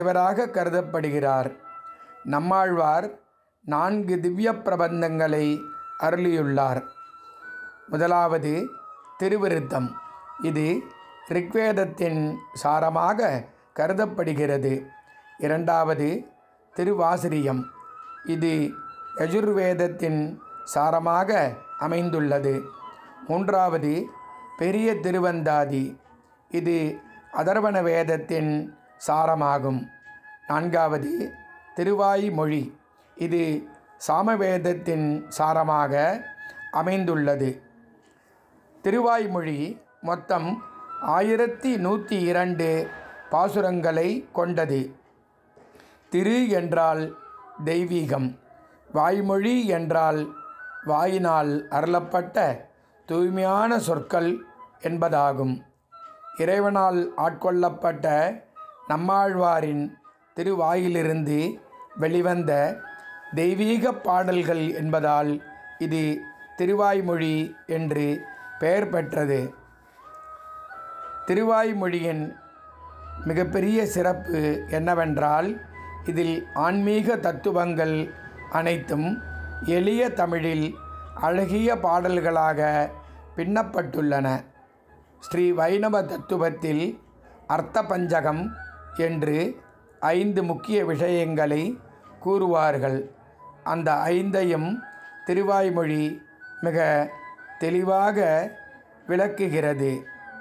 இவராக கருதப்படுகிறார் நம்மாழ்வார் நான்கு திவ்ய பிரபந்தங்களை அருளியுள்ளார் முதலாவது திருவிருத்தம் இது ரிக்வேதத்தின் சாரமாக கருதப்படுகிறது இரண்டாவது திருவாசிரியம் இது யஜுர்வேதத்தின் சாரமாக அமைந்துள்ளது மூன்றாவது பெரிய திருவந்தாதி இது அதர்வண வேதத்தின் சாரமாகும் நான்காவது திருவாய்மொழி இது சாமவேதத்தின் சாரமாக அமைந்துள்ளது திருவாய்மொழி மொத்தம் ஆயிரத்தி நூற்றி இரண்டு பாசுரங்களை கொண்டது திரு என்றால் தெய்வீகம் வாய்மொழி என்றால் வாயினால் அருளப்பட்ட தூய்மையான சொற்கள் என்பதாகும் இறைவனால் ஆட்கொள்ளப்பட்ட நம்மாழ்வாரின் திருவாயிலிருந்து வெளிவந்த தெய்வீக பாடல்கள் என்பதால் இது திருவாய்மொழி என்று பெயர் பெற்றது திருவாய்மொழியின் மிகப்பெரிய சிறப்பு என்னவென்றால் இதில் ஆன்மீக தத்துவங்கள் அனைத்தும் எளிய தமிழில் அழகிய பாடல்களாக பின்னப்பட்டுள்ளன ஸ்ரீ வைணவ தத்துவத்தில் அர்த்த பஞ்சகம் என்று ஐந்து முக்கிய விஷயங்களை கூறுவார்கள் அந்த ஐந்தையும் திருவாய்மொழி மிக தெளிவாக விளக்குகிறது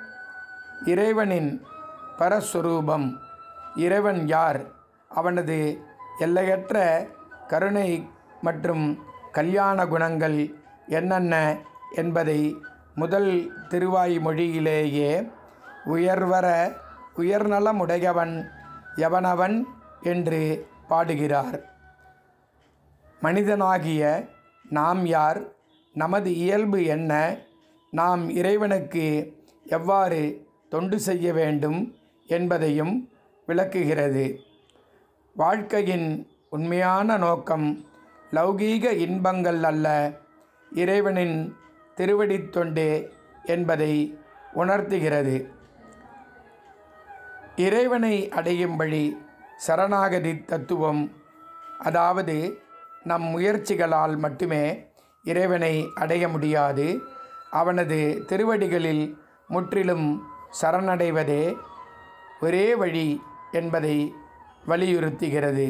இறைவனின் பரஸ்வரூபம் இறைவன் யார் அவனது எல்லையற்ற கருணை மற்றும் கல்யாண குணங்கள் என்னென்ன என்பதை முதல் திருவாய்மொழியிலேயே உயர்வர உயர்நலமுடையவன் எவனவன் என்று பாடுகிறார் மனிதனாகிய நாம் யார் நமது இயல்பு என்ன நாம் இறைவனுக்கு எவ்வாறு தொண்டு செய்ய வேண்டும் என்பதையும் விளக்குகிறது வாழ்க்கையின் உண்மையான நோக்கம் லௌகீக இன்பங்கள் அல்ல இறைவனின் திருவடித் தொண்டே என்பதை உணர்த்துகிறது இறைவனை அடையும் வழி சரணாகதி தத்துவம் அதாவது நம் முயற்சிகளால் மட்டுமே இறைவனை அடைய முடியாது அவனது திருவடிகளில் முற்றிலும் சரணடைவதே ஒரே வழி என்பதை வலியுறுத்துகிறது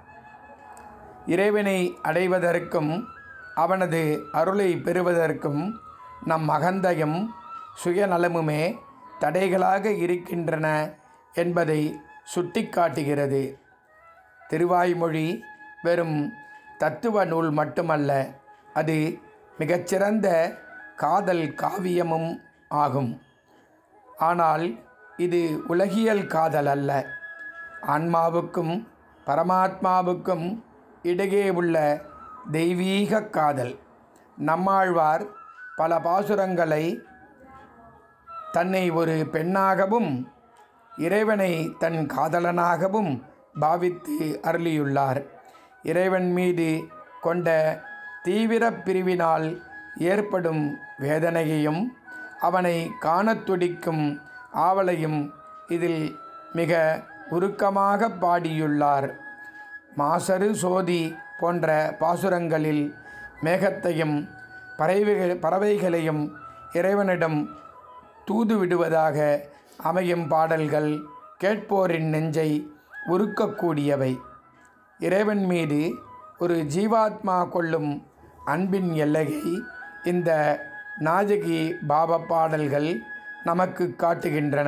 இறைவனை அடைவதற்கும் அவனது அருளை பெறுவதற்கும் நம் அகந்தையும் சுயநலமுமே தடைகளாக இருக்கின்றன என்பதை சுட்டிக்காட்டுகிறது திருவாய்மொழி வெறும் தத்துவ நூல் மட்டுமல்ல அது மிகச்சிறந்த காதல் காவியமும் ஆகும் ஆனால் இது உலகியல் காதல் அல்ல ஆன்மாவுக்கும் பரமாத்மாவுக்கும் இடையே உள்ள தெய்வீக காதல் நம்மாழ்வார் பல பாசுரங்களை தன்னை ஒரு பெண்ணாகவும் இறைவனை தன் காதலனாகவும் பாவித்து அருளியுள்ளார் இறைவன் மீது கொண்ட தீவிர பிரிவினால் ஏற்படும் வேதனையையும் அவனை காணத் துடிக்கும் ஆவலையும் இதில் மிக உருக்கமாக பாடியுள்ளார் மாசரு சோதி போன்ற பாசுரங்களில் மேகத்தையும் பறவைகள் பறவைகளையும் இறைவனிடம் தூது விடுவதாக அமையும் பாடல்கள் கேட்போரின் நெஞ்சை உருக்கக்கூடியவை இறைவன் மீது ஒரு ஜீவாத்மா கொள்ளும் அன்பின் எல்லையை இந்த நாஜகி பாப பாடல்கள் நமக்கு காட்டுகின்றன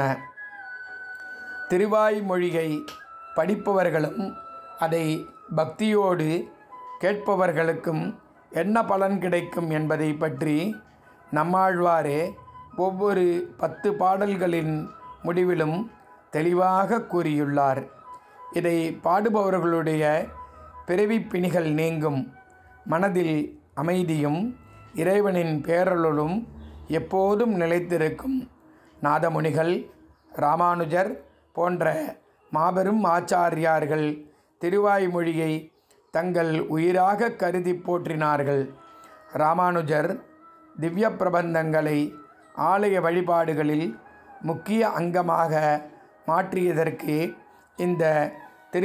திருவாய்மொழியை படிப்பவர்களும் அதை பக்தியோடு கேட்பவர்களுக்கும் என்ன பலன் கிடைக்கும் என்பதை பற்றி நம்மாழ்வாரே ஒவ்வொரு பத்து பாடல்களின் முடிவிலும் தெளிவாக கூறியுள்ளார் இதை பாடுபவர்களுடைய பிறவிப் பிணிகள் நீங்கும் மனதில் அமைதியும் இறைவனின் பேரருளும் எப்போதும் நிலைத்திருக்கும் நாதமுனிகள் ராமானுஜர் போன்ற மாபெரும் ஆச்சாரியார்கள் திருவாய்மொழியை தங்கள் உயிராக கருதி போற்றினார்கள் ராமானுஜர் திவ்ய பிரபந்தங்களை ஆலய வழிபாடுகளில் முக்கிய அங்கமாக மாற்றியதற்கு இந்த